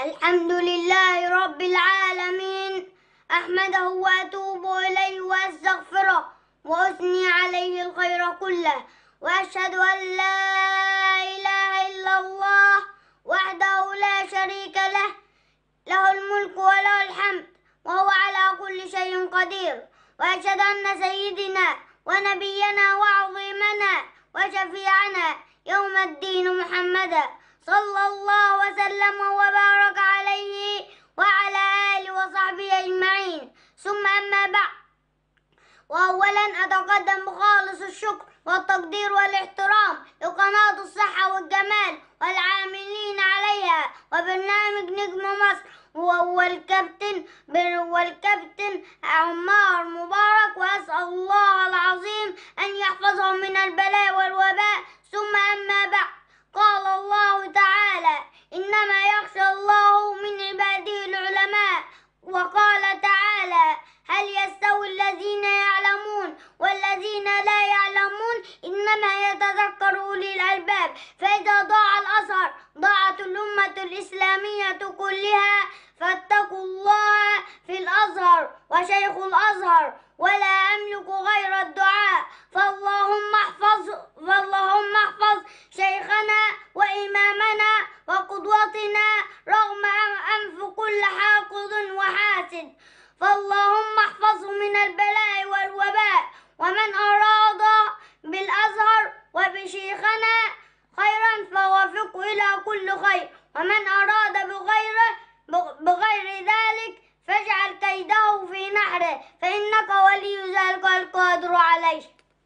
الحمد لله رب العالمين أحمده وأتوب إليه وأستغفره وأثني عليه الخير كله وأشهد أن لا إله إلا الله وحده لا شريك له له الملك وله الحمد وهو على كل شيء قدير وأشهد أن سيدنا ونبينا وعظيمنا وشفيعنا يوم الدين محمدا صلى الله وسلم وبارك عليه وعلى آله وصحبه أجمعين ثم أما بعد وأولا أتقدم بخالص الشكر والتقدير والاحترام لقناة الصحة والجمال والعاملين عليها وبرنامج نجم مصر وهو الكابتن والكابتن عمار مبارك وأسأل الله العظيم أن يحفظه من البلاء والوباء ثم أما بعد قال الله تعالى إنما يخشى الله من عباده العلماء وقال تعالى هل يستوي الذين يعلمون والذين لا يعلمون إنما يتذكر أولي الألباب فإذا ضاع الأثر ضاعت الأمة الإسلامية كلها فاتقوا الله في الأزهر وشيخ الأزهر ولا أملك غير الدعاء فاللهم احفظ فاللهم احفظ شيخنا وإمامنا وقدوتنا رغم أنف كل حاقد وحاسد فاللهم احفظه من البلاء والوباء ومن أراد بالأزهر وبشيخنا خيرا فوفقه إلى كل خير ومن أراد بغيره بغير ذلك فاجعل كيده في نحره فإنك ولي ذلك القادر عليه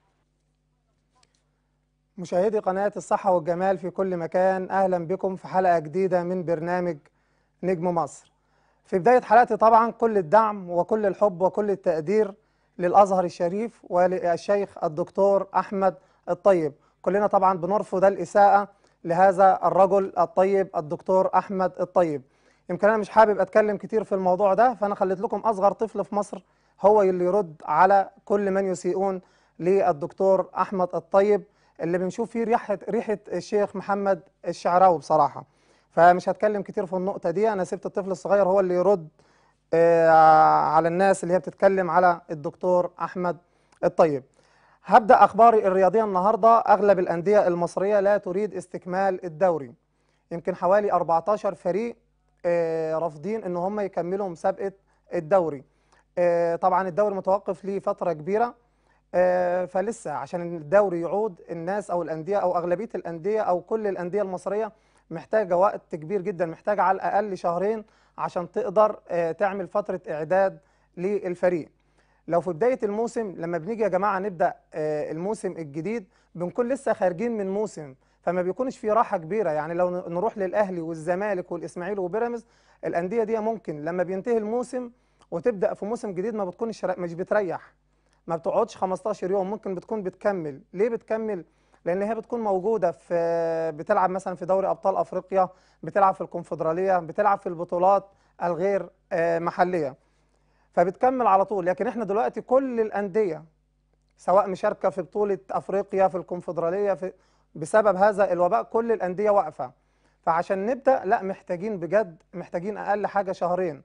مشاهدي قناة الصحة والجمال في كل مكان أهلا بكم في حلقة جديدة من برنامج نجم مصر في بداية حلقتي طبعا كل الدعم وكل الحب وكل التقدير للأزهر الشريف وللشيخ الدكتور أحمد الطيب كلنا طبعا بنرفض الإساءة لهذا الرجل الطيب الدكتور أحمد الطيب يمكن أنا مش حابب أتكلم كتير في الموضوع ده فأنا خليت لكم أصغر طفل في مصر هو اللي يرد على كل من يسيئون للدكتور أحمد الطيب اللي بنشوف فيه ريحة ريحة الشيخ محمد الشعراوي بصراحة فمش هتكلم كتير في النقطة دي أنا سبت الطفل الصغير هو اللي يرد آه على الناس اللي هي بتتكلم على الدكتور أحمد الطيب هبدأ أخباري الرياضية النهاردة أغلب الأندية المصرية لا تريد استكمال الدوري يمكن حوالي 14 فريق آه رافضين ان هم يكملوا مسابقه الدوري آه طبعا الدوري متوقف ليه فتره كبيره آه فلسه عشان الدوري يعود الناس او الانديه او اغلبيه الانديه او كل الانديه المصريه محتاجه وقت كبير جدا محتاجه على الاقل شهرين عشان تقدر تعمل فتره اعداد للفريق لو في بدايه الموسم لما بنيجي يا جماعه نبدا الموسم الجديد بنكون لسه خارجين من موسم فما بيكونش في راحه كبيره يعني لو نروح للاهلي والزمالك والاسماعيلي وبيراميدز الانديه دي ممكن لما بينتهي الموسم وتبدا في موسم جديد ما بتكونش مش بتريح ما بتقعدش 15 يوم ممكن بتكون بتكمل ليه بتكمل لان هي بتكون موجوده في بتلعب مثلا في دوري ابطال افريقيا بتلعب في الكونفدراليه بتلعب في البطولات الغير محليه فبتكمل على طول لكن احنا دلوقتي كل الانديه سواء مشاركه في بطوله افريقيا في الكونفدراليه في بسبب هذا الوباء كل الأندية واقفة فعشان نبدأ لا محتاجين بجد محتاجين أقل حاجة شهرين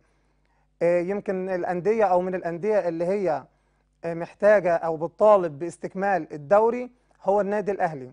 يمكن الأندية أو من الأندية اللي هي محتاجة أو بتطالب باستكمال الدوري هو النادي الأهلي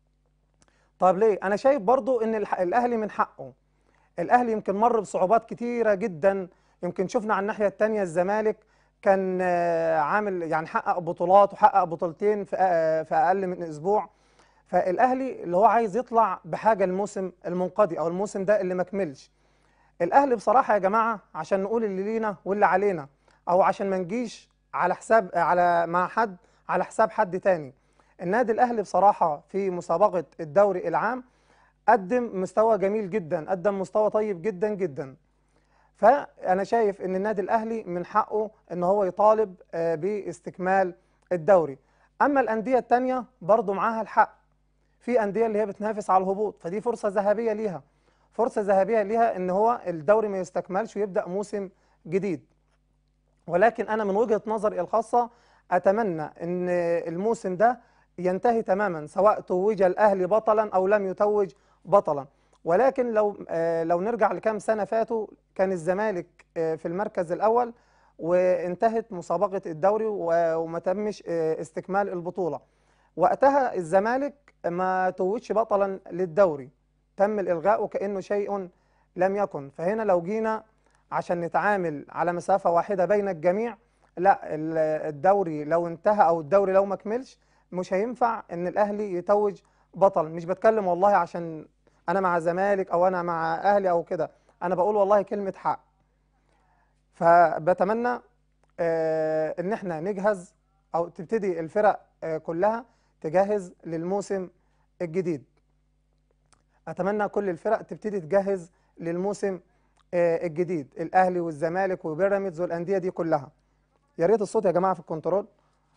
طب ليه؟ أنا شايف برضو إن الأهلي من حقه الأهلي يمكن مر بصعوبات كتيرة جدا يمكن شفنا على الناحية التانية الزمالك كان عامل يعني حقق بطولات وحقق بطولتين في أقل من أسبوع فالاهلي اللي هو عايز يطلع بحاجه الموسم المنقضي او الموسم ده اللي ما كملش الاهلي بصراحه يا جماعه عشان نقول اللي لينا واللي علينا او عشان ما نجيش على حساب على مع حد على حساب حد تاني النادي الاهلي بصراحه في مسابقه الدوري العام قدم مستوى جميل جدا قدم مستوى طيب جدا جدا فانا شايف ان النادي الاهلي من حقه ان هو يطالب باستكمال الدوري اما الانديه التانيه برضه معاها الحق في انديه اللي هي بتنافس على الهبوط فدي فرصه ذهبيه ليها فرصه ذهبيه ليها ان هو الدوري ما يستكملش ويبدا موسم جديد ولكن انا من وجهه نظري الخاصه اتمنى ان الموسم ده ينتهي تماما سواء توج الاهلي بطلا او لم يتوج بطلا ولكن لو آه، لو نرجع لكام سنة فاتوا كان الزمالك آه، في المركز الأول وانتهت مسابقة الدوري و- وما تمش آه، استكمال البطولة وقتها الزمالك ما توجش بطلا للدوري تم الإلغاء وكأنه شيء لم يكن فهنا لو جينا عشان نتعامل على مسافة واحدة بين الجميع لا ال- الدوري لو انتهى أو الدوري لو ما كملش مش هينفع إن الأهلي يتوج بطل مش بتكلم والله عشان أنا مع زمالك أو أنا مع أهلي أو كده أنا بقول والله كلمة حق فبتمنى آه، ان احنا نجهز او تبتدي الفرق آه، كلها تجهز للموسم الجديد اتمنى كل الفرق تبتدي تجهز للموسم آه، الجديد الاهلي والزمالك وبيراميدز والانديه دي كلها يا ريت الصوت يا جماعه في الكنترول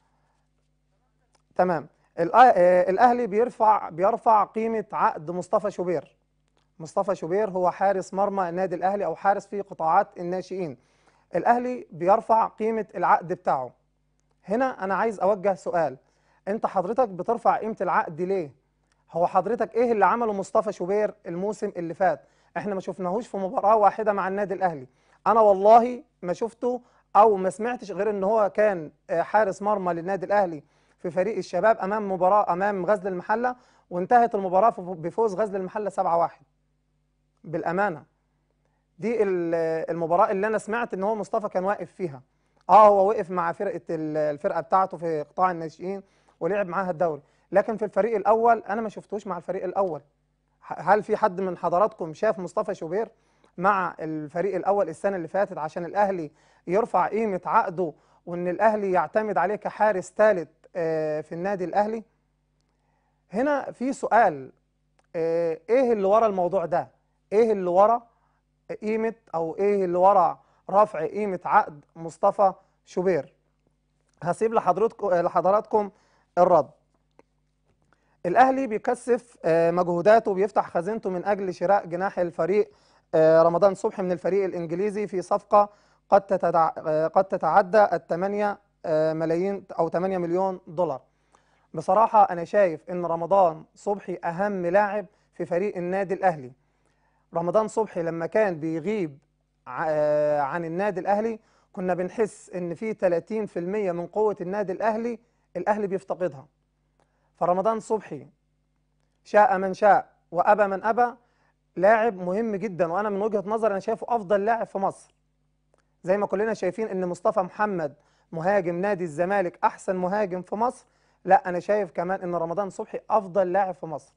تمام الأ- آه، الاهلي بيرفع بيرفع قيمه عقد مصطفى شوبير مصطفى شوبير هو حارس مرمى النادي الاهلي او حارس في قطاعات الناشئين الاهلي بيرفع قيمه العقد بتاعه هنا انا عايز اوجه سؤال انت حضرتك بترفع قيمه العقد ليه هو حضرتك ايه اللي عمله مصطفى شوبير الموسم اللي فات احنا ما شفناهوش في مباراه واحده مع النادي الاهلي انا والله ما شفته او ما سمعتش غير ان هو كان آه، حارس مرمى للنادي الاهلي في فريق الشباب امام مباراه امام غزل المحله وانتهت المباراه بفوز غزل المحله 7-1 بالامانه دي ال- المباراه اللي انا سمعت ان هو مصطفى كان واقف فيها اه هو وقف مع فرقه ال- الفرقه بتاعته في قطاع الناشئين ولعب معاها الدوري لكن في الفريق الاول انا ما شفتوش مع الفريق الاول ه- هل في حد من حضراتكم شاف مصطفى شوبير مع الفريق الاول السنه اللي فاتت عشان الاهلي يرفع قيمه عقده وان الاهلي يعتمد عليه كحارس ثالث في النادي الاهلي هنا في سؤال آه، ايه اللي ورا الموضوع ده ايه اللي ورا قيمه او ايه اللي ورا رفع قيمه عقد مصطفى شوبير هسيب لحضرتكم لحضراتكم الرد الاهلي بيكثف آه، مجهوداته وبيفتح خزينته من اجل شراء جناح الفريق آه، رمضان صبحي من الفريق الانجليزي في صفقه قد تتع... آه، قد تتعدى ال 8 ملايين او 8 مليون دولار بصراحه انا شايف ان رمضان صبحي اهم لاعب في فريق النادي الاهلي رمضان صبحي لما كان بيغيب ع- آه، عن النادي الاهلي كنا بنحس ان في 30% من قوه النادي الاهلي الاهلي بيفتقدها فرمضان صبحي شاء من شاء وابى من ابى لاعب مهم جدا وانا من وجهه نظري انا شايفه افضل لاعب في مصر زي ما كلنا شايفين ان مصطفى محمد مهاجم نادي الزمالك احسن مهاجم في مصر لا انا شايف كمان ان رمضان صبحي افضل لاعب في مصر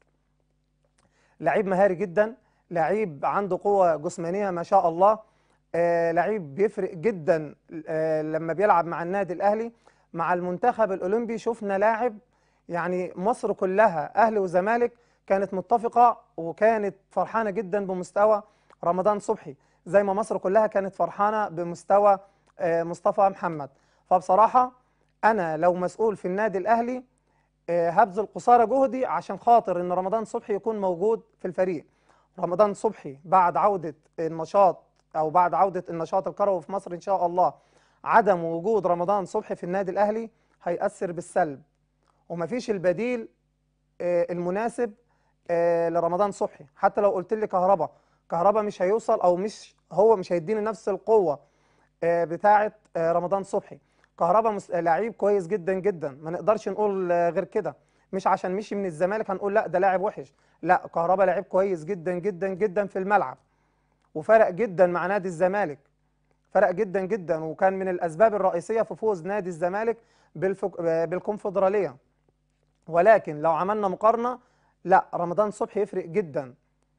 لعيب مهاري جدا لعيب عنده قوة جسمانية ما شاء الله آه لعيب بيفرق جدا آه لما بيلعب مع النادي الأهلي مع المنتخب الأولمبي شفنا لاعب يعني مصر كلها أهلي وزمالك كانت متفقة وكانت فرحانة جدا بمستوى رمضان صبحي زي ما مصر كلها كانت فرحانة بمستوى آه مصطفى محمد فبصراحة أنا لو مسؤول في النادي الأهلي آه، هبذل قصارى جهدي عشان خاطر ان رمضان صبحي يكون موجود في الفريق رمضان صبحي بعد عودة النشاط او بعد عودة النشاط الكروي في مصر ان شاء الله عدم وجود رمضان صبحي في النادي الاهلي هيأثر بالسلب ومفيش البديل آه، المناسب آه، لرمضان صبحي حتى لو قلت لي كهربا كهربا مش هيوصل او مش هو مش هيديني نفس القوة آه، بتاعة آه، رمضان صبحي كهربا مس- لعيب كويس جدا جدا ما نقدرش نقول آه، غير كده مش عشان مشي من الزمالك هنقول لا ده لاعب وحش لا كهربا لعيب كويس جدا جدا جدا في الملعب وفرق جدا مع نادي الزمالك فرق جدا جدا وكان من الاسباب الرئيسيه في فوز نادي الزمالك بالفك... آه، بالكونفدراليه ولكن لو عملنا مقارنه لا رمضان صبحي يفرق جدا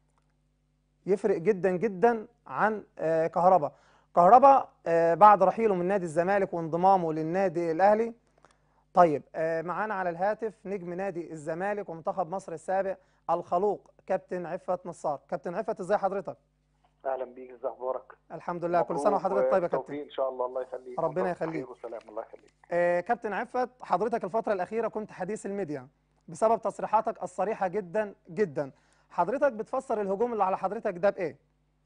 يفرق جدا جدا عن آه، كهربا كهربا آه، بعد رحيله من نادي الزمالك وانضمامه للنادي الاهلي طيب آه، معانا على الهاتف نجم نادي الزمالك ومنتخب مصر السابق الخلوق كابتن عفت نصار كابتن عفت ازي حضرتك اهلا بيك ازي اخبارك الحمد لله كل سنه مبروك وحضرتك طيب يا وبالتوفيق كابتن ان شاء الله الله يخليك ربنا وانت بخير يخليك. وسلام الله يخليك آه، كابتن عفت حضرتك الفترة الأخيرة كنت حديث الميديا بسبب تصريحاتك الصريحة جدا جدا حضرتك بتفسر الهجوم اللي على حضرتك ده بإيه؟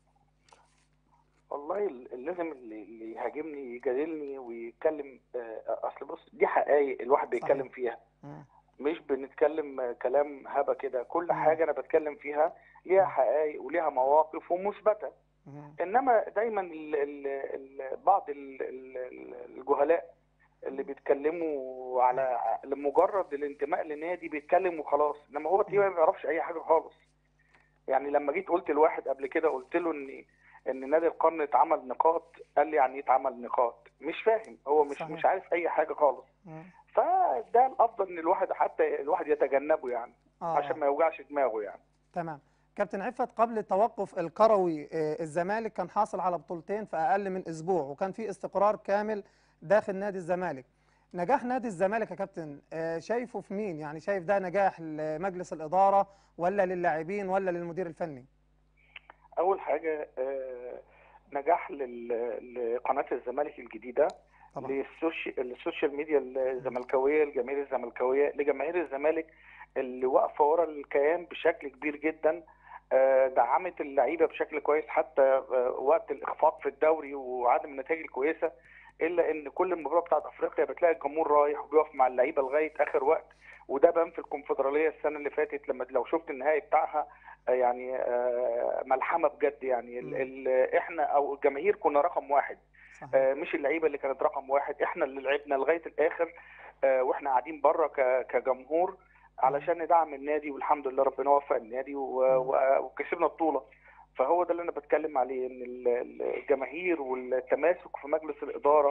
والله ال- لازم اللي اللي يهاجمني يجادلني ويتكلم آه، اصل بص دي حقائق الواحد بيتكلم فيها مم. مش بنتكلم كلام هبه كده كل مم. حاجه انا بتكلم فيها ليها حقائق وليها مواقف ومثبته مم. انما دايما ال ال ال بعض ال ال الجهلاء اللي بيتكلموا على لمجرد الانتماء لنادي بيتكلم وخلاص انما هو تقريبا ما يعرفش اي حاجه خالص يعني لما جيت قلت لواحد قبل كده قلت له ان ان نادي القرن اتعمل نقاط قال لي يعني ايه اتعمل نقاط مش فاهم هو مش صحيح. مش عارف اي حاجه خالص مم. فده الافضل ان الواحد حتى الواحد يتجنبه يعني آه. عشان ما يوجعش دماغه يعني تمام كابتن عفت قبل التوقف الكروي آه، الزمالك كان حاصل على بطولتين في اقل من اسبوع وكان في استقرار كامل داخل نادي الزمالك نجاح نادي الزمالك يا كابتن آه، شايفه في مين يعني شايف ده نجاح لمجلس الاداره ولا للاعبين ولا للمدير الفني اول حاجه آه، نجاح لل- لقناه الزمالك الجديده طبعا للسوشي- السوشيال ميديا الزملكاويه الجماهير الزملكاويه لجماهير الزمالك اللي واقفه ورا الكيان بشكل كبير جدا آه، دعمت اللعيبه بشكل كويس حتى آه، وقت الاخفاق في الدوري وعدم النتائج الكويسه الا ان كل المباراه بتاعت افريقيا بتلاقي الجمهور رايح وبيقف مع اللعيبه لغايه اخر وقت وده بان في الكونفدراليه السنه اللي فاتت لما لو شفت النهائي بتاعها آه، يعني آه، ملحمه بجد يعني ال- ال- احنا او الجماهير كنا رقم واحد صحيح آه، مش اللعيبه اللي كانت رقم واحد احنا اللي لعبنا لغايه الاخر آه، واحنا قاعدين بره ك- كجمهور علشان ندعم النادي والحمد لله ربنا وفق النادي و- و- وكسبنا البطوله فهو ده اللي انا بتكلم عليه ان ال- ال- الجماهير والتماسك في مجلس الاداره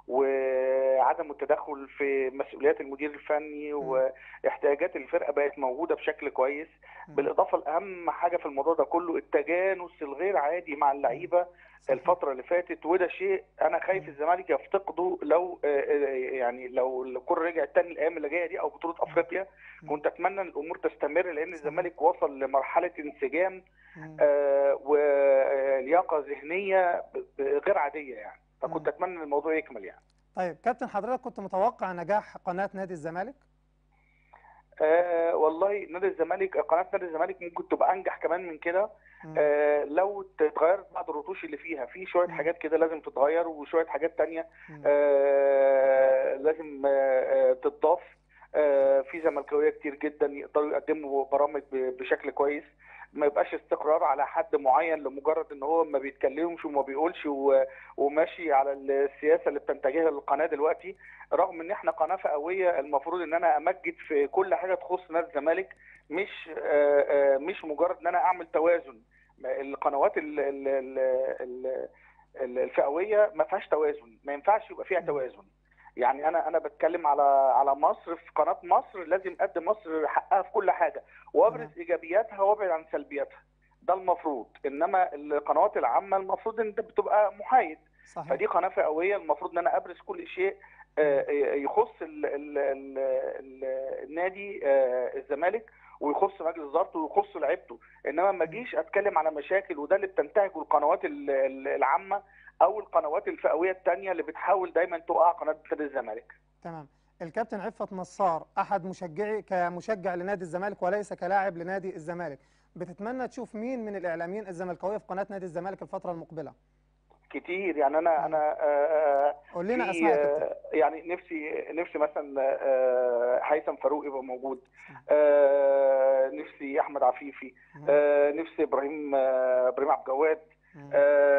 وعدم التدخل في مسؤوليات المدير الفني واحتياجات الفرقه بقت موجوده بشكل كويس بالاضافه لاهم حاجه في الموضوع ده كله التجانس الغير عادي مع اللعيبه صحيح. الفتره اللي فاتت وده شيء انا خايف الزمالك يفتقده لو آه، آه، يعني لو الكره رجعت تاني الايام اللي جايه دي او بطوله افريقيا كنت اتمنى ان الامور تستمر لان الزمالك وصل لمرحله انسجام مم. آه، ولياقه ذهنيه ب- ب- غير عاديه يعني فكنت مم. اتمنى ان الموضوع يكمل يعني طيب كابتن حضرتك كنت متوقع نجاح قناه نادي الزمالك آه والله نادي الزمالك قناه نادي الزمالك ممكن تبقى انجح كمان من كده مم. آه لو اتغيرت بعض الرتوش اللي فيها في شويه مم. حاجات كده لازم تتغير وشويه حاجات تانية مم. آه لازم آه آه، تتضاف آه في زملكاويه كتير جدا يقدروا يقدموا برامج ب- بشكل كويس ما يبقاش استقرار على حد معين لمجرد ان هو ما بيتكلمش وما بيقولش و- وماشي على السياسه اللي بتنتجها القناه دلوقتي رغم ان احنا قناه فئويه المفروض ان انا امجد في كل حاجه تخص نادي الزمالك مش آه، آه، مش مجرد ان انا اعمل توازن القنوات ال- ال- ال- ال- ال- الفئويه ما فيهاش توازن ما ينفعش يبقى فيها توازن يعني انا انا بتكلم على على مصر في قناه مصر لازم ادي مصر حقها في كل حاجه وابرز ايجابياتها وابعد عن سلبياتها ده المفروض انما القنوات العامه المفروض ان انت بتبقى محايد صحيح فدي قناه فئويه المفروض ان انا ابرز كل شيء آه، يخص ال ال ال ال النادي آه، الزمالك ويخص مجلس ادارته ويخص لعيبته انما ما اجيش اتكلم على مشاكل وده اللي بتنتهجه القنوات ال- ال- العامه او القنوات الفئويه الثانيه اللي بتحاول دايما توقع قناه نادي الزمالك تمام الكابتن عفت نصار احد مشجعي كمشجع لنادي الزمالك وليس كلاعب لنادي الزمالك بتتمنى تشوف مين من الاعلاميين الزملكاويه في قناه نادي الزمالك الفتره المقبله كتير يعني انا انا آه، آه، قول لنا في اسماء يا كابتن آه، يعني نفسي نفسي مثلا آه، هيثم فاروق يبقى موجود آه، نفسي احمد عفيفي مم. آه، نفسي ابراهيم آه، ابراهيم عبد الجواد مم.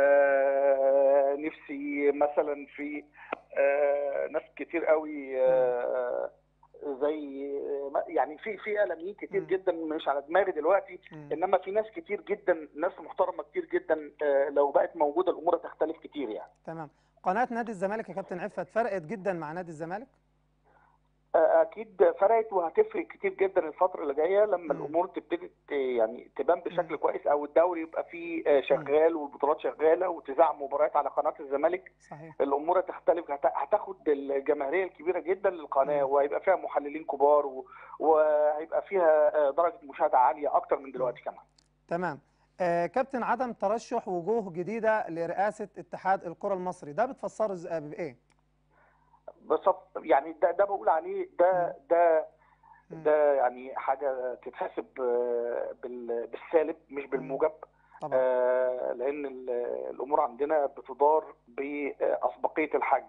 آه، نفسي مثلا في آه، ناس كتير قوي آه، زي يعني في في اعلاميين كتير مم. جدا مش على دماغي دلوقتي مم. انما في ناس كتير جدا ناس محترمه كتير جدا آه، لو بقت موجوده الامور هتختلف كتير يعني تمام قناه نادي الزمالك يا كابتن عفت فرقت جدا مع نادي الزمالك آه، اكيد فرقت وهتفرق كتير جدا الفتره اللي جايه لما مم. الامور تبتدي ت- يعني تبان بشكل مم. كويس او الدوري يبقى فيه آه، شغال والبطولات شغاله وتذاع مباريات على قناه الزمالك صحيح الامور هتختلف هت- هتاخد الجماهيريه الكبيره جدا للقناه مم. وهيبقى فيها محللين كبار و- وهيبقى فيها آه، درجه مشاهده عاليه اكتر من دلوقتي كمان تمام آه كابتن عدم ترشح وجوه جديده لرئاسه اتحاد الكره المصري ده بتفسره إز- آه، بايه بالظبط يعني ده ده بقول عليه ده ده مم. ده يعني حاجه تتحسب آه، بال- بالسالب مش بالموجب طبعا آه، لان ال- الامور عندنا بتدار باسبقيه الحجز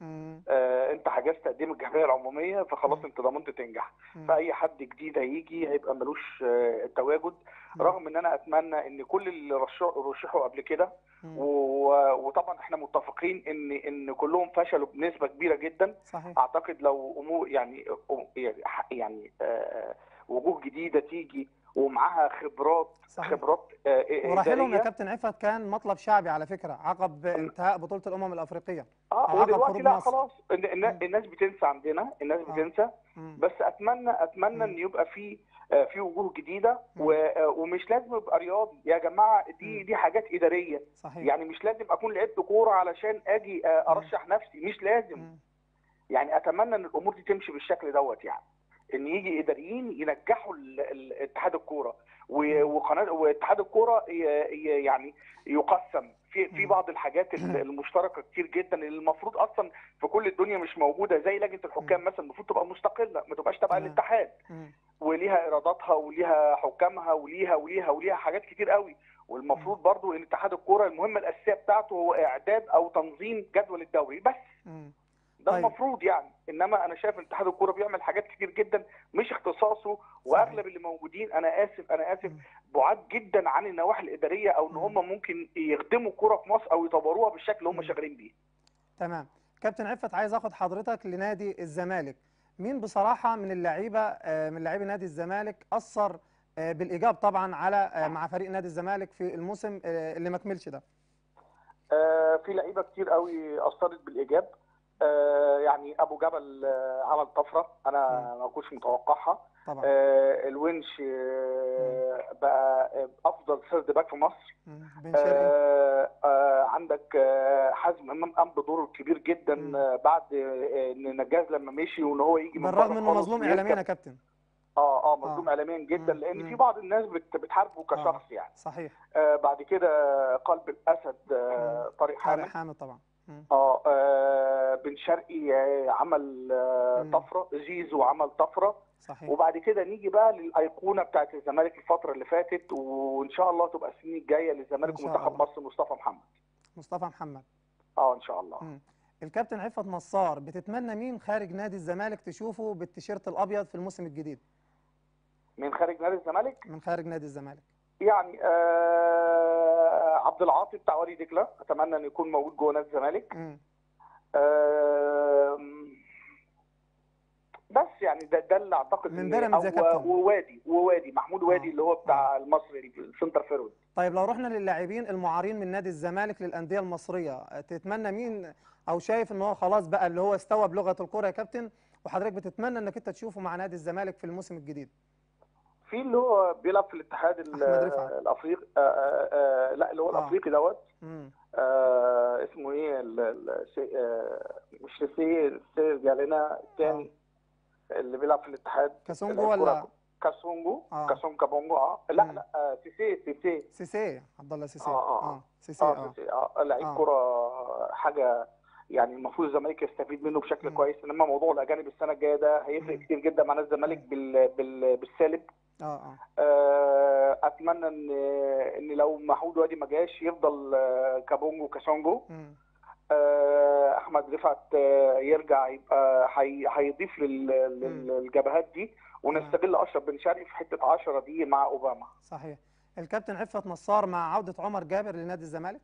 مم. آه، انت حجزت تقديم الجمعيه العموميه فخلاص مم. انت ضمنت تنجح مم. فاي حد جديد هيجي هيبقى ملوش آه، تواجد مم. رغم ان انا اتمنى ان كل اللي رشحوا رشحوا قبل كده مم. و- وطبعا احنا متفقين ان ان كلهم فشلوا بنسبه كبيره جدا صحيح اعتقد لو امور يعني يعني يعني آه، وجوه جديده تيجي ومعاها خبرات صحيح. خبرات آه، ورحيلهم يا إدارية. كابتن عفت كان مطلب شعبي على فكره عقب انتهاء بطوله الامم الافريقيه اه عقب ودلوقتي خروج لا مصر. خلاص الن- الن- مم. الناس بتنسى عندنا الناس آه. بتنسى مم. بس اتمنى اتمنى مم. ان يبقى في آه، في وجوه جديده مم. و- آه، ومش لازم يبقى رياضي يا جماعه دي مم. دي حاجات اداريه صحيح يعني مش لازم اكون لعبت كوره علشان اجي آه، مم. ارشح نفسي مش لازم مم. يعني اتمنى ان الامور دي تمشي بالشكل دوت يعني ان يجي اداريين ينجحوا ال- ال- اتحاد الكوره و- وقناه واتحاد الكوره ي- ي- يعني يقسم في في مم. بعض الحاجات ال- المشتركه كتير جدا اللي المفروض اصلا في كل الدنيا مش موجوده زي لجنه الحكام مثلا المفروض تبقى مستقله ما تبقاش تبع تمام. الاتحاد مم. وليها ايراداتها وليها حكامها وليها وليها وليها حاجات كتير قوي والمفروض برضو ان اتحاد الكوره المهمه الاساسيه بتاعته هو اعداد او تنظيم جدول الدوري بس مم. ده طيب. المفروض يعني انما انا شايف ان اتحاد الكوره بيعمل حاجات كتير جدا مش اختصاصه واغلب اللي موجودين انا اسف انا اسف مم. بعاد جدا عن النواحي الاداريه او ان مم. هم ممكن يخدموا الكوره في مصر او يطوروها بالشكل اللي هم مم. شغالين بيه تمام كابتن عفت عايز اخد حضرتك لنادي الزمالك مين بصراحه من اللعيبه آه، من لاعبي نادي الزمالك اثر آه، بالايجاب طبعا على آه، مع فريق نادي الزمالك في الموسم آه، اللي ما كملش ده آه في لعيبه كتير قوي اثرت بالايجاب آه يعني ابو جبل آه عمل طفره انا ما كنتش متوقعها طبعا آه الونش آه بقى افضل سيرد باك في مصر مم. بن شرقي آه آه عندك آه حازم امام قام بدور كبير جدا مم. آه بعد آه ان نجاز لما مشي وان هو يجي من بالرغم بره انه خالص مظلوم ويركب. اعلاميا يا كابتن اه اه مظلوم آه. اعلاميا جدا مم. لان مم. في بعض الناس بت- بتحاربه كشخص يعني صحيح آه بعد كده قلب الاسد آه مم. طارق طارق حامد حامد طبعا مم. اه آه، بن شرقي آه، عمل آه، مم. طفره زيزو عمل طفره صحيح وبعد كده نيجي بقى للايقونه بتاعت الزمالك الفتره اللي فاتت وان شاء الله تبقى السنين الجايه للزمالك إن شاء ومنتخب الله. مصر مصطفى محمد مصطفى محمد اه ان شاء الله مم. الكابتن عفت نصار بتتمنى مين خارج نادي الزمالك تشوفه بالتيشيرت الابيض في الموسم الجديد من خارج نادي الزمالك من خارج نادي الزمالك يعني آه عبد العاطي بتاع وادي دجله اتمنى ان يكون موجود جوه نادي الزمالك مم. آه بس يعني ده ده اللي اعتقد من إن- بيراميدز يا أو- كابتن. ووادي ووادي محمود وادي آه. اللي هو بتاع المصري السنتر فيرود طيب لو رحنا للاعبين المعارين من نادي الزمالك للانديه المصريه تتمنى مين او شايف ان هو خلاص بقى اللي هو استوى بلغه الكره يا كابتن وحضرتك بتتمنى انك انت تشوفه مع نادي الزمالك في الموسم الجديد في اللي هو بيلعب في الاتحاد ال- أحمد رفعت. الافريقي آه آه آه لا اللي هو آه. الافريقي دوت مم. آه اسمه ايه ال- ال- سي- آه مش سي سي جالنا الثاني اللي بيلعب في الاتحاد كاسونجو الكرة. ولا كاسونجو آه. كاسون كابونجو اه لا مم. لا آه سيسي سيسي سيسي عبد الله سيسي آه، آه، اه سيسي اه اه سيسي اه لعيب آه. كرة حاجة يعني المفروض الزمالك يستفيد منه بشكل مم. كويس انما موضوع الاجانب السنه الجايه ده هيفرق مم. كتير جدا مع نادي الزمالك مم. بال... بال... بالسالب اه اه آه، اتمنى ان ان لو محمود وادي ما جاش يفضل آه، كابونجو كاسونجو مم. آه، احمد رفعت آه، يرجع يبقى هي- هيضيف لل- لل- للجبهات دي ونستغل اشرف بن شرقي في حته 10 دي مع اوباما صحيح الكابتن عفت نصار مع عوده عمر جابر لنادي الزمالك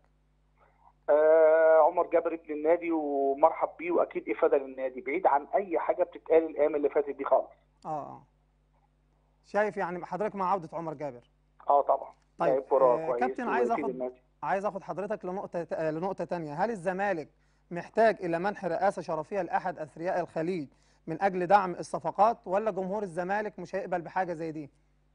آه، عمر جابر ابن النادي ومرحب بيه واكيد افاده للنادي بعيد عن اي حاجه بتتقال الايام اللي فاتت دي خالص اه اه شايف يعني حضرتك مع عوده عمر جابر اه طبعا طيب، لعيب كرة آه، كويس كابتن، عايز ويفيد آخد- النادي. عايز اخد حضرتك لنقطه آه، لنقطه تانية هل الزمالك محتاج الى منح رئاسه شرفيه لاحد اثرياء الخليج من اجل دعم الصفقات ولا جمهور الزمالك مش هيقبل بحاجه زي دي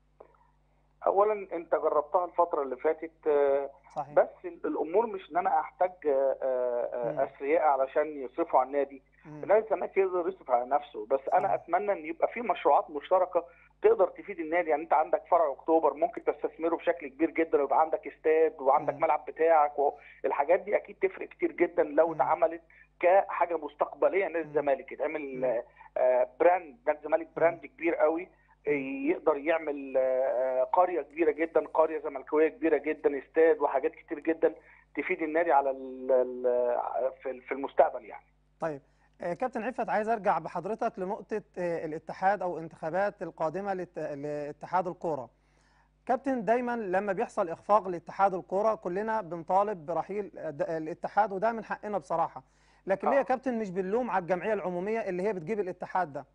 اولا انت جربتها الفتره اللي فاتت آه، صحيح بس ال- الامور مش ان انا احتاج آه، آه، مم. آه، اثرياء علشان يصرفوا على النادي مم. نادي الزمالك يقدر يصرف على نفسه بس انا صح. اتمنى ان يبقى في مشروعات مشتركه تقدر تفيد النادي يعني انت عندك فرع اكتوبر ممكن تستثمره بشكل كبير جدا ويبقى عندك استاد وعندك مم. ملعب بتاعك والحاجات دي اكيد تفرق كتير جدا لو مم. اتعملت كحاجه مستقبليه نادي مم. الزمالك يتعمل مم. آه، آه، براند نادي الزمالك براند كبير قوي آه، يقدر يعمل آه، قريه كبيره جدا قريه زملكاويه كبيره جدا استاد وحاجات كتير جدا تفيد النادي على ال- ال- في في المستقبل يعني طيب آه، كابتن عفت عايز ارجع بحضرتك لنقطه آه، الاتحاد او انتخابات القادمه لات- لاتحاد الكوره كابتن دايما لما بيحصل اخفاق لاتحاد الكوره كلنا بنطالب برحيل الد- الاتحاد وده من حقنا بصراحه لكن ليه يا آه. كابتن مش بنلوم على الجمعيه العموميه اللي هي بتجيب الاتحاد ده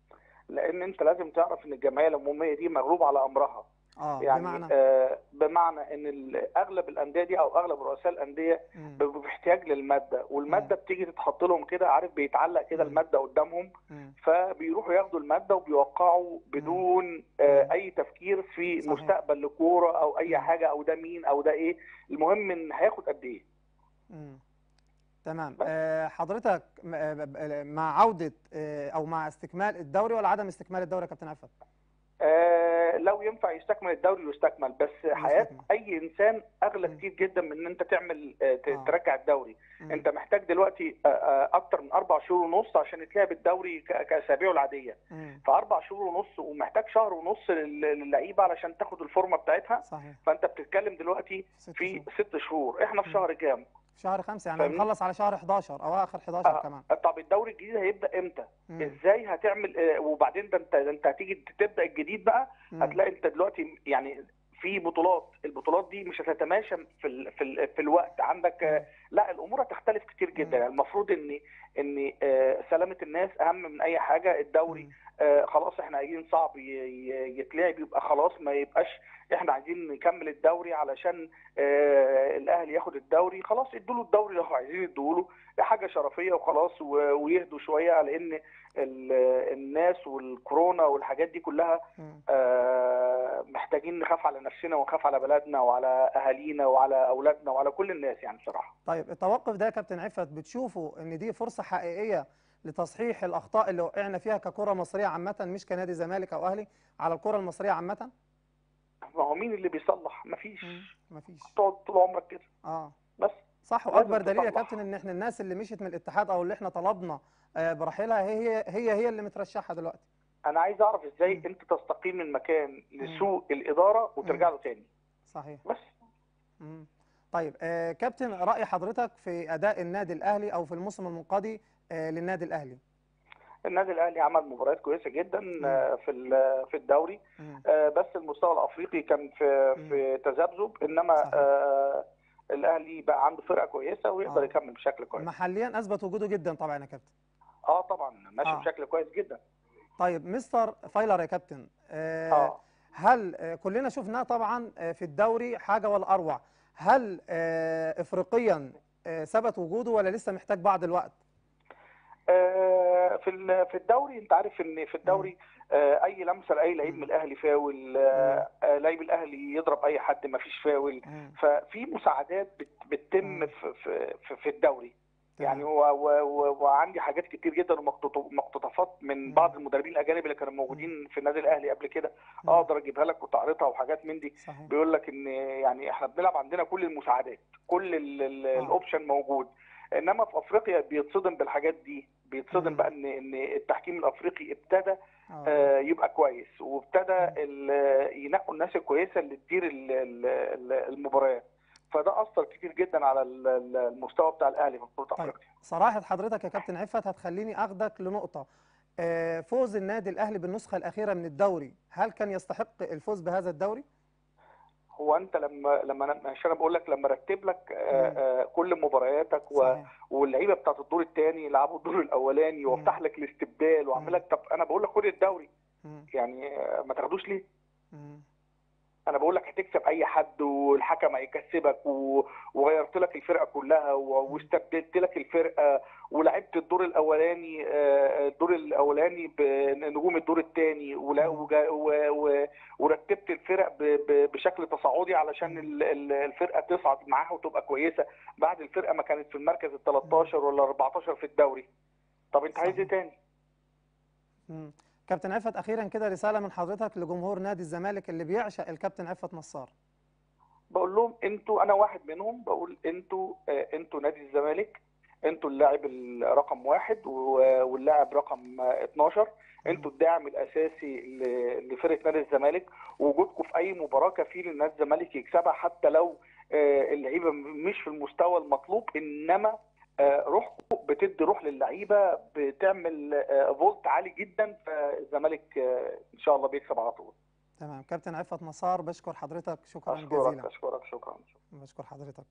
لان انت لازم تعرف ان الجمعيه العموميه دي مغلوب على امرها اه يعني بمعنى آه بمعنى ان ال- اغلب الانديه دي او اغلب رؤساء الانديه مم. بيبقوا في احتياج للماده والماده بتيجي تتحط لهم كده عارف بيتعلق كده مم. الماده قدامهم مم. فبيروحوا ياخدوا الماده وبيوقعوا بدون آه اي تفكير في صحيح. مستقبل لكوره او اي مم. حاجه او ده مين او ده ايه المهم ان هياخد قد ايه مم. تمام بس. آه، حضرتك م- آه، ب- ب- مع عودة آه، أو مع استكمال الدوري ولا عدم استكمال الدوري يا كابتن عفت؟ آه لو ينفع يستكمل الدوري يستكمل بس حياه يستكمل. اي انسان اغلى مم. كتير جدا من ان انت تعمل آه ت- آه. ترجع الدوري مم. انت محتاج دلوقتي آه، آه، اكتر من اربع شهور ونص عشان يتلعب الدوري ك- كاسابيعه العاديه مم. فاربع شهور ونص ومحتاج شهر ونص لل- للعيبه علشان تاخد الفورمه بتاعتها صحيح فانت بتتكلم دلوقتي ست في شهور. ست شهور احنا في مم. شهر كام؟ في شهر خمسة يعني فاهمني؟ هنخلص على شهر 11 أو آخر 11 آه. كمان طب الدوري الجديد هيبدا امتى؟ مم. ازاي هتعمل آه، وبعدين ده انت ده انت هتيجي تبدا الجديد بقى مم. هتلاقي انت دلوقتي يعني في بطولات البطولات دي مش هتتماشى في ال في, ال في الوقت عندك آه، لا الامور هتختلف كتير جدا مم. يعني المفروض ان ان آه، سلامه الناس اهم من اي حاجه الدوري مم. آه، خلاص احنا عايزين صعب ي- ي- يتلعب يبقى خلاص ما يبقاش احنا عايزين نكمل الدوري علشان آه، الاهلي ياخد الدوري خلاص ادوا له الدوري لو عايزين ادوا له دي حاجه شرفيه وخلاص و- ويهدوا شويه على ان ال- الناس والكورونا والحاجات دي كلها مم. آه، محتاجين نخاف على نفسنا ونخاف على بلدنا وعلى اهالينا وعلى اولادنا وعلى كل الناس يعني بصراحه طيب التوقف ده يا كابتن عفت بتشوفوا إن دي فرصة حقيقية لتصحيح الأخطاء اللي وقعنا فيها ككرة مصرية عامة مش كنادي زمالك أو أهلي على الكرة المصرية عامة؟ ما هو مين اللي بيصلح مفيش مم. مفيش تقعد طول عمرك كده اه بس صح لازم واكبر دليل يا تصلح. كابتن ان احنا الناس اللي مشيت من الاتحاد او اللي احنا طلبنا آه، برحيلها هي هي هي هي اللي مترشحه دلوقتي انا عايز اعرف ازاي مم. انت تستقيل من مكان لسوء الاداره وترجع له تاني صحيح بس مم. طيب آه كابتن راي حضرتك في اداء النادي الاهلي او في الموسم المنقضي آه للنادي الاهلي النادي الاهلي عمل مباريات كويسه جدا آه، في ال- في الدوري مم. آه، بس المستوى الافريقي كان في مم. في تذبذب انما صحيح. آه، الاهلي بقى عنده فرقه كويسه ويقدر آه. يكمل بشكل كويس محليا اثبت وجوده جدا طبعا يا كابتن اه طبعا ماشي آه. بشكل كويس جدا طيب مستر فايلر يا كابتن آه اه هل آه، كلنا شفناه طبعا آه، في الدوري حاجه والاروع هل آه افريقيا آه ثبت وجوده ولا لسه محتاج بعض الوقت آه، في ال- في الدوري انت عارف ان في الدوري آه، اي لمسه لاي لعيب من الاهلي فاول آه، آه، لعيب الاهلي يضرب اي حد ما فيش فاول مم. ففي مساعدات بت- بتتم مم. في في في- في الدوري يعني تمام. هو و- و- وعندي حاجات كتير جدا ومقتط- مقتطفات من مم. بعض المدربين الاجانب اللي كانوا موجودين في النادي الاهلي قبل كده مم. اقدر اجيبها لك وتعرضها وحاجات من دي صحيح بيقول لك ان يعني احنا بنلعب عندنا كل المساعدات كل ال- ال- آه. الاوبشن موجود انما في افريقيا بيتصدم بالحاجات دي بيتصدم مم. بقى ان ان التحكيم الافريقي ابتدى آه. آه، يبقى كويس وابتدى مم. ال- ينقوا الناس الكويسه اللي تدير ال- ال- ال- المباريات فده اثر كتير جدا على ال- ال- المستوى بتاع الاهلي في بطوله طيب افريقيا صراحة حضرتك يا كابتن عفت هتخليني اخدك لنقطة آه، فوز النادي الاهلي بالنسخة الاخيرة من الدوري هل كان يستحق الفوز بهذا الدوري؟ هو انت لما لما أنا- عشان انا بقول لك لما رتب لك آه، مم. آه، كل مبارياتك و- صحيح واللعيبه بتاعت الدور الثاني يلعبوا الدور الاولاني مم. وافتح لك الاستبدال واعمل مم. لك طب انا بقول لك خد الدوري مم. يعني آه، ما تاخدوش ليه؟ مم. انا بقول لك هتكسب اي حد والحكم هيكسبك و- وغيرت لك الفرقه كلها و- واستبدلت لك الفرقه ولعبت الدور الاولاني آه، الدور الاولاني بنجوم الدور الثاني ورتبت الفرق ب- ب- بشكل تصاعدي علشان ال- ال- الفرقه تصعد معاها وتبقى كويسه بعد الفرقه ما كانت في المركز ال 13 ولا 14 في الدوري طب انت عايز ايه صحيح. تاني؟ مم. كابتن عفت اخيرا كده رسالة من حضرتك لجمهور نادي الزمالك اللي بيعشق الكابتن عفت نصار بقول لهم انتوا انا واحد منهم بقول انتوا آه، انتوا نادي الزمالك انتوا اللاعب الرقم واحد و- واللاعب رقم آه، 12 انتوا الداعم الاساسي ل- لفرقه نادي الزمالك وجودكم في اي مباراه كفيل ان نادي الزمالك يكسبها حتى لو آه، اللعيبه مش في المستوى المطلوب انما آه، روحكم بتدي روح للعيبه بتعمل آه، فولت عالي جدا فالزمالك آه، ان شاء الله بيكسب على طول تمام كابتن عفت مسار بشكر حضرتك شكرا اشكرك جزيلا اشكرك شكرا بشكر حضرتك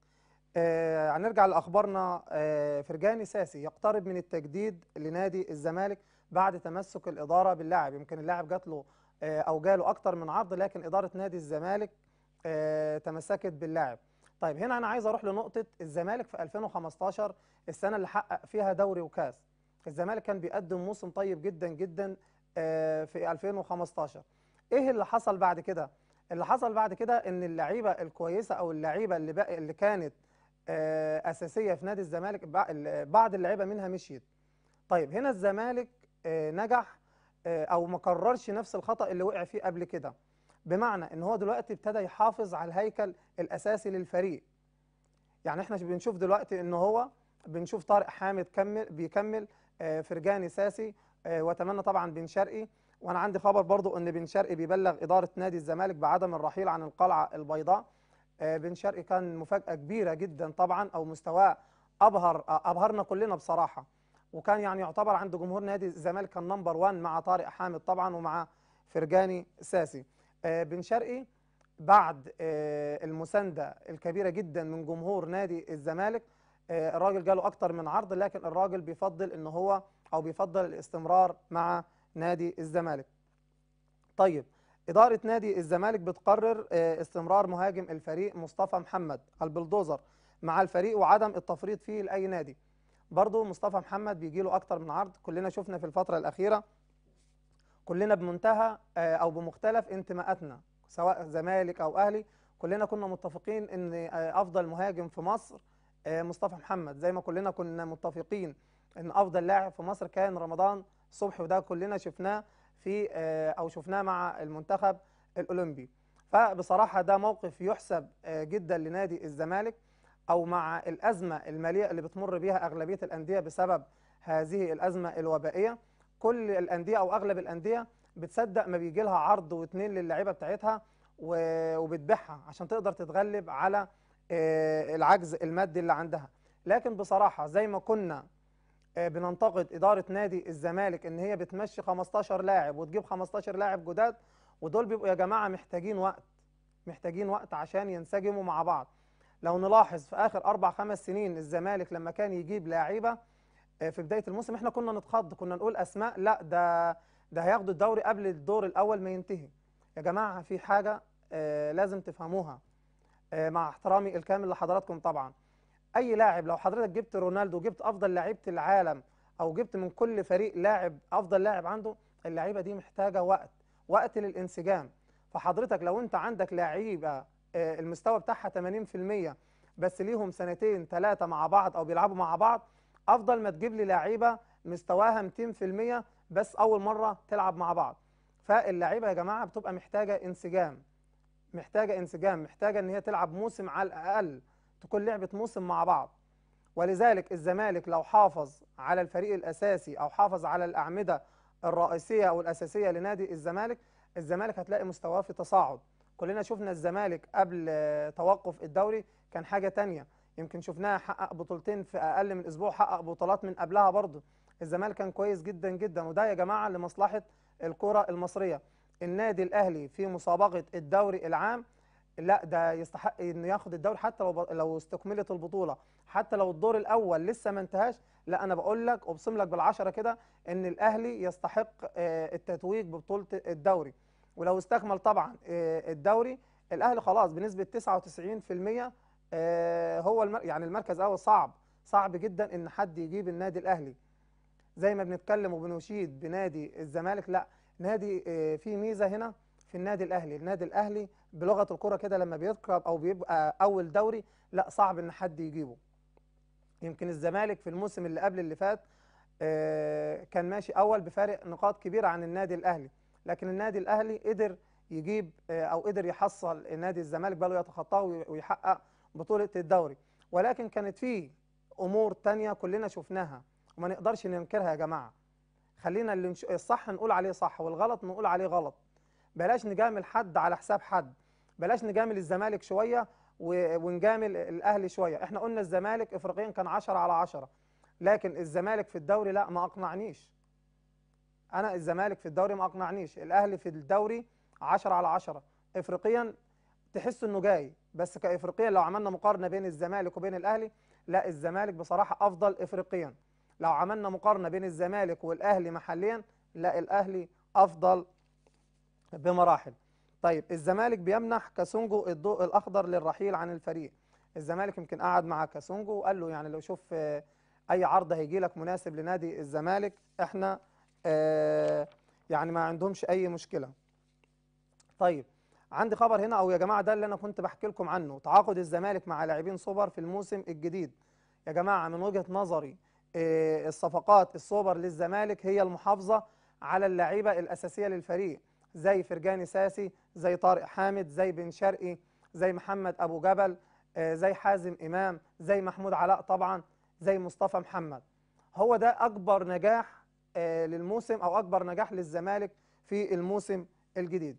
آه هنرجع لاخبارنا آه فرجاني ساسي يقترب من التجديد لنادي الزمالك بعد تمسك الاداره باللاعب يمكن اللاعب جات له آه او جاله اكتر من عرض لكن اداره نادي الزمالك آه تمسكت باللاعب طيب هنا انا عايز اروح لنقطه الزمالك في 2015 السنه اللي حقق فيها دوري وكاس الزمالك كان بيقدم موسم طيب جدا جدا آه في 2015 ايه اللي حصل بعد كده اللي حصل بعد كده ان اللعيبه الكويسه او اللعيبه اللي بقى اللي كانت آه، اساسيه في نادي الزمالك بع- ال- بعض اللعيبه منها مشيت طيب هنا الزمالك آه، نجح آه، او ما كررش نفس الخطا اللي وقع فيه قبل كده بمعنى ان هو دلوقتي ابتدى يحافظ على الهيكل الاساسي للفريق يعني احنا بنشوف دلوقتي ان هو بنشوف طارق حامد كمل بيكمل آه، فرجاني ساسي آه، واتمنى طبعا بن شرقي وانا عندي خبر برضو ان بن شرقي بيبلغ اداره نادي الزمالك بعدم الرحيل عن القلعه البيضاء آه، بن شرقي كان مفاجاه كبيره جدا طبعا او مستواه ابهر آه، ابهرنا كلنا بصراحه وكان يعني يعتبر عند جمهور نادي الزمالك كان نمبر 1 مع طارق حامد طبعا ومع فرجاني ساسي آه، بن شرقي بعد آه، المسانده الكبيره جدا من جمهور نادي الزمالك آه، الراجل جاله اكتر من عرض لكن الراجل بيفضل ان هو او بيفضل الاستمرار مع نادي الزمالك طيب إدارة نادي الزمالك بتقرر آه، استمرار مهاجم الفريق مصطفى محمد البلدوزر مع الفريق وعدم التفريط فيه لأي نادي برضه مصطفى محمد بيجي له أكتر من عرض كلنا شفنا في الفترة الأخيرة كلنا بمنتهى آه، أو بمختلف انتماءاتنا سواء زمالك أو أهلي كلنا كنا متفقين إن آه، أفضل مهاجم في مصر آه، مصطفى محمد زي ما كلنا كنا متفقين إن أفضل لاعب في مصر كان رمضان صبحي وده كلنا شفناه في آه، او شفناه مع المنتخب الاولمبي فبصراحه ده موقف يحسب آه، جدا لنادي الزمالك او مع الازمه الماليه اللي بتمر بها اغلبيه الانديه بسبب هذه الازمه الوبائيه كل الانديه او اغلب الانديه بتصدق ما بيجي لها عرض واتنين للعيبه بتاعتها و- وبتبيعها عشان تقدر تتغلب على آه، العجز المادي اللي عندها لكن بصراحه زي ما كنا آه، بننتقد إدارة نادي الزمالك إن هي بتمشي 15 لاعب وتجيب 15 لاعب جداد ودول بيبقوا يا جماعة محتاجين وقت محتاجين وقت عشان ينسجموا مع بعض لو نلاحظ في آخر أربع خمس سنين الزمالك لما كان يجيب لاعيبة آه، في بداية الموسم إحنا كنا نتخض كنا نقول أسماء لا ده ده هياخدوا الدوري قبل الدور الأول ما ينتهي يا جماعة في حاجة آه، لازم تفهموها آه، مع احترامي الكامل لحضراتكم طبعا اي لاعب لو حضرتك جبت رونالدو جبت افضل لعيبه العالم او جبت من كل فريق لاعب افضل لاعب عنده اللعيبه دي محتاجه وقت وقت للانسجام فحضرتك لو انت عندك لعيبه آه، المستوى بتاعها 80% بس ليهم سنتين ثلاثه مع بعض او بيلعبوا مع بعض افضل ما تجيب لي لعيبه مستواها 200% بس اول مره تلعب مع بعض فاللعيبه يا جماعه بتبقى محتاجه انسجام محتاجه انسجام محتاجه ان هي تلعب موسم على الاقل تكون لعبه موسم مع بعض ولذلك الزمالك لو حافظ على الفريق الاساسي او حافظ على الاعمده الرئيسيه او الاساسيه لنادي الزمالك الزمالك هتلاقي مستواه في تصاعد كلنا شفنا الزمالك قبل آه، توقف الدوري كان حاجه تانية يمكن شفناه حقق بطولتين في اقل من اسبوع حقق بطولات من قبلها برضه الزمالك كان كويس جدا جدا وده يا جماعه لمصلحه الكره المصريه النادي الاهلي في مسابقه الدوري العام لا ده يستحق انه ياخد الدوري حتى لو لو استكملت البطوله حتى لو الدور الاول لسه ما انتهاش لا انا بقول لك ابصم لك بالعشره كده ان الاهلي يستحق آه، التتويج ببطوله الدوري ولو استكمل طبعا آه، الدوري الاهلي خلاص بنسبه 99% آه، هو المر... يعني المركز الاول صعب صعب جدا ان حد يجيب النادي الاهلي زي ما بنتكلم وبنشيد بنادي الزمالك لا نادي آه، فيه ميزه هنا في النادي الاهلي النادي الاهلي بلغه الكره كده لما بيركب او بيبقى اول دوري لا صعب ان حد يجيبه يمكن الزمالك في الموسم اللي قبل اللي فات آه، كان ماشي اول بفارق نقاط كبيره عن النادي الاهلي لكن النادي الاهلي قدر يجيب آه، او قدر يحصل نادي الزمالك بقى يتخطاه وي- ويحقق بطوله الدوري ولكن كانت فيه امور تانية كلنا شفناها وما نقدرش ننكرها يا جماعه خلينا اللي نش... الصح نقول عليه صح والغلط نقول عليه غلط بلاش نجامل حد على حساب حد بلاش نجامل الزمالك شويه و- ونجامل الاهلي شويه احنا قلنا الزمالك افريقيا كان 10 على 10 لكن الزمالك في الدوري لا ما اقنعنيش انا الزمالك في الدوري ما اقنعنيش الاهلي في الدوري 10 على 10 افريقيا تحس انه جاي بس كافريقيا لو عملنا مقارنه بين الزمالك وبين الاهلي لا الزمالك بصراحه افضل افريقيا لو عملنا مقارنه بين الزمالك والاهلي محليا لا الاهلي افضل بمراحل طيب الزمالك بيمنح كاسونجو الضوء الاخضر للرحيل عن الفريق الزمالك يمكن قعد مع كاسونجو وقال له يعني لو شوف آه، اي عرض هيجي لك مناسب لنادي الزمالك احنا آه، يعني ما عندهمش اي مشكله طيب عندي خبر هنا او يا جماعه ده اللي انا كنت بحكي لكم عنه تعاقد الزمالك مع لاعبين سوبر في الموسم الجديد يا جماعه من وجهه نظري آه، الصفقات السوبر للزمالك هي المحافظه على اللعيبه الاساسيه للفريق زي فرجاني ساسي زي طارق حامد زي بن شرقي زي محمد ابو جبل آه، زي حازم امام زي محمود علاء طبعا زي مصطفى محمد هو ده اكبر نجاح آه، للموسم او اكبر نجاح للزمالك في الموسم الجديد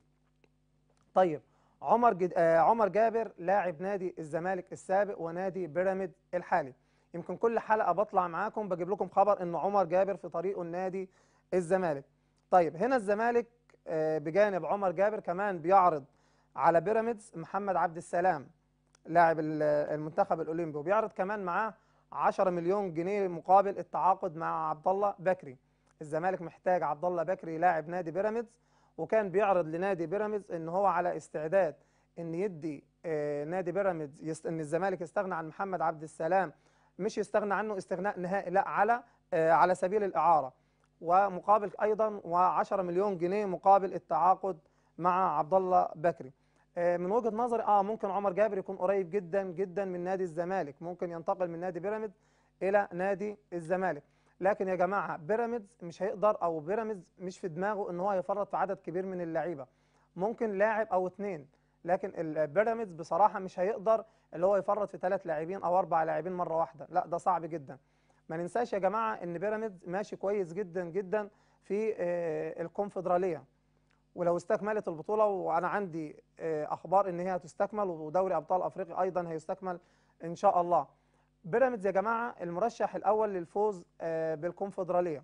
طيب عمر جد... آه عمر جابر لاعب نادي الزمالك السابق ونادي بيراميد الحالي يمكن كل حلقه بطلع معاكم بجيب لكم خبر ان عمر جابر في طريقه النادي الزمالك طيب هنا الزمالك آه بجانب عمر جابر كمان بيعرض على بيراميدز محمد عبد السلام لاعب ال- المنتخب الاولمبي وبيعرض كمان معاه 10 مليون جنيه مقابل التعاقد مع عبد الله بكري الزمالك محتاج عبد الله بكري لاعب نادي بيراميدز وكان بيعرض لنادي بيراميدز ان هو على استعداد ان يدي آه، نادي بيراميدز يست... ان الزمالك يستغنى عن محمد عبد السلام مش يستغنى عنه استغناء نهائي لا على آه، على سبيل الاعاره ومقابل ايضا و10 مليون جنيه مقابل التعاقد مع عبد الله بكري آه، من وجهه نظري اه ممكن عمر جابر يكون قريب جدا جدا من نادي الزمالك ممكن ينتقل من نادي بيراميدز الى نادي الزمالك لكن يا جماعه بيراميدز مش هيقدر او بيراميدز مش في دماغه ان هو يفرط في عدد كبير من اللعيبه ممكن لاعب او اتنين لكن البيراميدز بصراحه مش هيقدر اللي هو يفرط في ثلاث لاعبين او اربع لاعبين مره واحده لا ده صعب جدا ما ننساش يا جماعه ان بيراميدز ماشي كويس جدا جدا في آه، الكونفدراليه ولو استكملت البطوله وانا عندي آه، اخبار ان هي هتستكمل ودوري ابطال افريقيا ايضا هيستكمل ان شاء الله بيراميدز يا جماعه المرشح الاول للفوز آه، بالكونفدراليه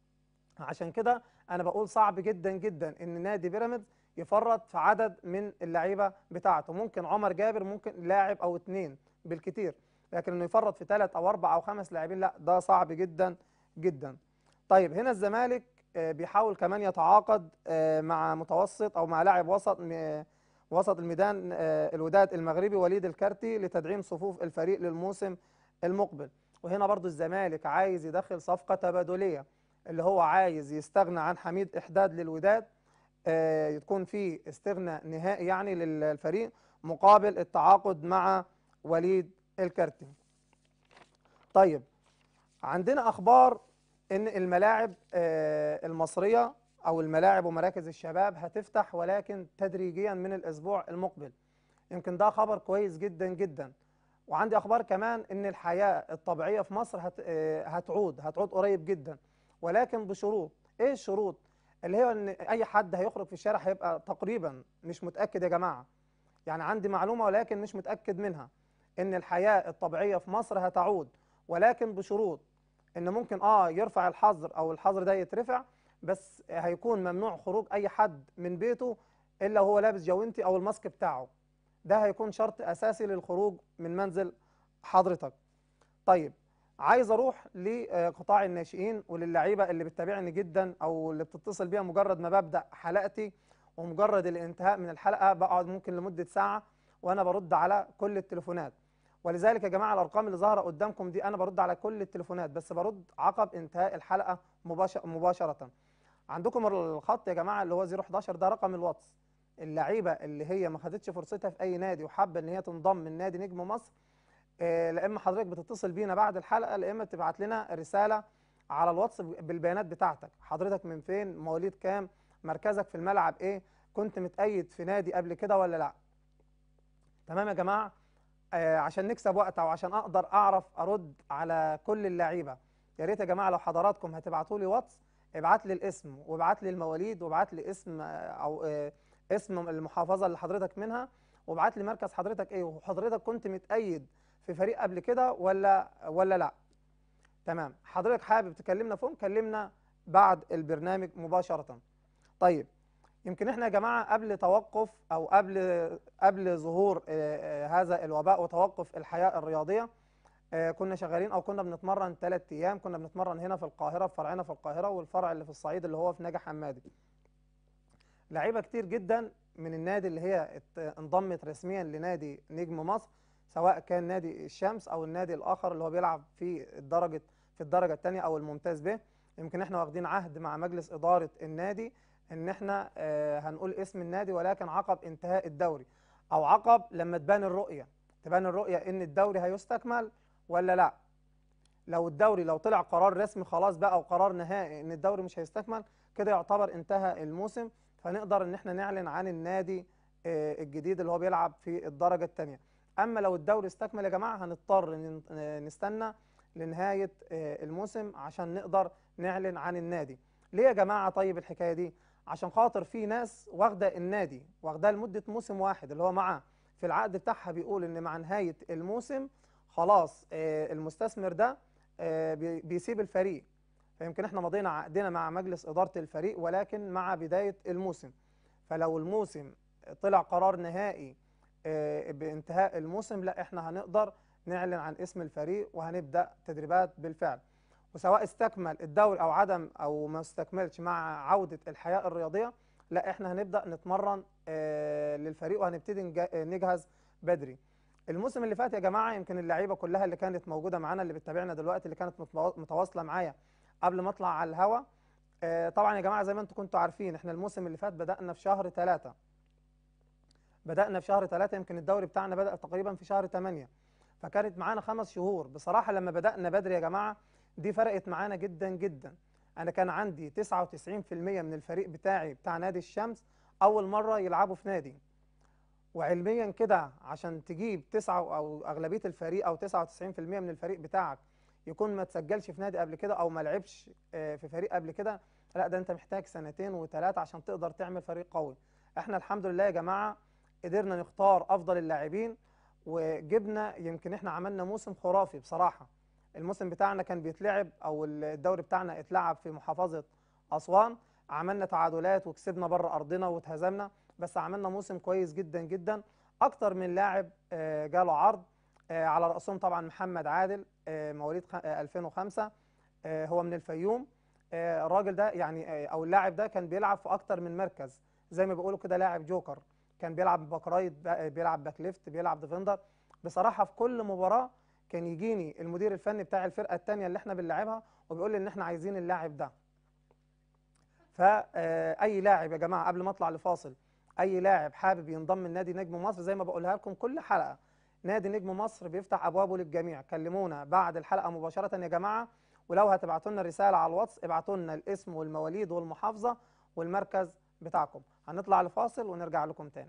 عشان كده انا بقول صعب جدا جدا ان نادي بيراميدز يفرط في عدد من اللعيبه بتاعته ممكن عمر جابر ممكن لاعب او اتنين بالكتير لكن انه يفرط في ثلاث او اربع او خمس لاعبين لا ده صعب جدا جدا طيب هنا الزمالك آه، بيحاول كمان يتعاقد آه، مع متوسط او مع لاعب وسط م- وسط الميدان آه، الوداد المغربي وليد الكارتي لتدعيم صفوف الفريق للموسم المقبل وهنا برضو الزمالك عايز يدخل صفقة تبادلية اللي هو عايز يستغنى عن حميد إحداد للوداد آه، يكون في استغناء نهائي يعني للفريق مقابل التعاقد مع وليد الكارتي طيب عندنا أخبار إن الملاعب آه، المصرية أو الملاعب ومراكز الشباب هتفتح ولكن تدريجيا من الأسبوع المقبل يمكن ده خبر كويس جدا جدا وعندي اخبار كمان ان الحياه الطبيعيه في مصر هت... آه، هتعود هتعود قريب جدا ولكن بشروط ايه الشروط اللي هي ان اي حد هيخرج في الشارع هيبقى تقريبا مش متاكد يا جماعه يعني عندي معلومه ولكن مش متاكد منها ان الحياه الطبيعيه في مصر هتعود ولكن بشروط ان ممكن اه يرفع الحظر او الحظر ده يترفع بس هيكون ممنوع خروج اي حد من بيته الا وهو لابس جوانتي او الماسك بتاعه ده هيكون شرط اساسي للخروج من منزل حضرتك طيب عايز اروح لقطاع الناشئين وللعيبه اللي بتتابعني جدا او اللي بتتصل بيها مجرد ما ببدا حلقتي ومجرد الانتهاء من الحلقه بقعد ممكن لمده ساعه وانا برد على كل التليفونات ولذلك يا جماعه الارقام اللي ظاهره قدامكم دي انا برد على كل التليفونات بس برد عقب انتهاء الحلقه مباشر مباشره عندكم الخط يا جماعه اللي هو 011 ده رقم الواتس اللعيبه اللي هي ما خدتش فرصتها في اي نادي وحابه ان هي تنضم من نادي نجم مصر آه، لا اما حضرتك بتتصل بينا بعد الحلقه لا اما تبعت لنا رساله على الواتس بالبيانات بتاعتك حضرتك من فين مواليد كام مركزك في الملعب ايه كنت متأيد في نادي قبل كده ولا لا تمام يا جماعه آه، عشان نكسب وقت او عشان اقدر اعرف ارد على كل اللعيبه يا ريت يا جماعه لو حضراتكم هتبعتوا لي واتس ابعت لي الاسم وابعت لي المواليد وابعت لي اسم آه، او آه، اسم المحافظه اللي حضرتك منها وابعت لي مركز حضرتك ايه وحضرتك كنت متأيد في فريق قبل كده ولا ولا لا تمام حضرتك حابب تكلمنا فوق كلمنا بعد البرنامج مباشرة طيب يمكن احنا يا جماعة قبل توقف او قبل قبل ظهور آه، آه، هذا الوباء وتوقف الحياة الرياضية آه، كنا شغالين او كنا بنتمرن ثلاث ايام كنا بنتمرن هنا في القاهرة في فرعنا في القاهرة والفرع اللي في الصعيد اللي هو في نجع حمادي لعيبة كتير جدا من النادي اللي هي ات- انضمت رسميا لنادي نجم مصر سواء كان نادي الشمس او النادي الاخر اللي هو بيلعب في الدرجة في الدرجة الثانية او الممتاز به يمكن احنا واخدين عهد مع مجلس إدارة النادي ان احنا آه، هنقول اسم النادي ولكن عقب انتهاء الدوري او عقب لما تبان الرؤية تبان الرؤية ان الدوري هيستكمل ولا لا لو الدوري لو طلع قرار رسمي خلاص بقى او قرار نهائي ان الدوري مش هيستكمل كده يعتبر انتهى الموسم فنقدر ان احنا نعلن عن النادي آه، الجديد اللي هو بيلعب في الدرجة الثانية اما لو الدوري استكمل يا جماعة هنضطر ن- آه، نستنى لنهاية آه، الموسم عشان نقدر نعلن عن النادي ليه يا جماعة طيب الحكاية دي عشان خاطر في ناس واخدة النادي واخداه لمدة موسم واحد اللي هو معاه في العقد بتاعها بيقول ان مع نهاية الموسم خلاص آه، المستثمر ده آه، بي- بيسيب الفريق فيمكن احنا مضينا عقدنا مع مجلس إدارة الفريق ولكن مع بداية الموسم فلو الموسم طلع قرار نهائي آه، بانتهاء الموسم لا احنا هنقدر نعلن عن اسم الفريق وهنبدأ تدريبات بالفعل وسواء استكمل الدوري او عدم او ما استكملش مع عودة الحياة الرياضية لا احنا هنبدأ نتمرن آه، للفريق وهنبتدي نج- نجهز بدري الموسم اللي فات يا جماعة يمكن اللعيبة كلها اللي كانت موجودة معانا اللي بتتابعنا دلوقتي اللي كانت متوا- متواصلة معايا قبل ما اطلع على الهوا آه، طبعا يا جماعة زي ما انتم كنتوا عارفين احنا الموسم اللي فات بدأنا في شهر ثلاثة بدأنا في شهر ثلاثة يمكن الدوري بتاعنا بدأ تقريبا في شهر ثمانية فكانت معانا خمس شهور بصراحة لما بدأنا بدري يا جماعة دي فرقت معانا جدا جدا أنا كان عندي 99% من الفريق بتاعي بتاع نادي الشمس أول مرة يلعبوا في نادي وعلميا كده عشان تجيب تسعة أو أغلبية الفريق أو 99% من الفريق بتاعك يكون ما تسجلش في نادي قبل كده أو ما لعبش آه، في فريق قبل كده لا ده أنت محتاج سنتين وثلاثة عشان تقدر تعمل فريق قوي احنا الحمد لله يا جماعة قدرنا نختار أفضل اللاعبين وجبنا يمكن احنا عملنا موسم خرافي بصراحة الموسم بتاعنا كان بيتلعب او الدوري بتاعنا اتلعب في محافظة أسوان عملنا تعادلات وكسبنا بره أرضنا واتهزمنا بس عملنا موسم كويس جدا جدا أكتر من لاعب آه، جاله عرض آه، على رأسهم طبعا محمد عادل آه، مواليد خ- آه، 2005 آه، هو من الفيوم آه، الراجل ده يعني آه، او اللاعب ده كان بيلعب في اكتر من مركز زي ما بيقولوا كده لاعب جوكر كان بيلعب باك رايت بقى- بيلعب باك ليفت بيلعب ديفندر بصراحه في كل مباراه كان يجيني المدير الفني بتاع الفرقه الثانيه اللي احنا بنلعبها وبيقول لي ان احنا عايزين اللاعب ده فاي لاعب يا جماعه قبل ما اطلع لفاصل اي لاعب حابب ينضم لنادي نجم مصر زي ما بقولها لكم كل حلقه نادي نجم مصر بيفتح ابوابه للجميع كلمونا بعد الحلقه مباشره يا جماعه ولو هتبعتوا لنا رساله على الواتس ابعتوا لنا الاسم والمواليد والمحافظه والمركز بتاعكم هنطلع لفاصل ونرجع لكم تاني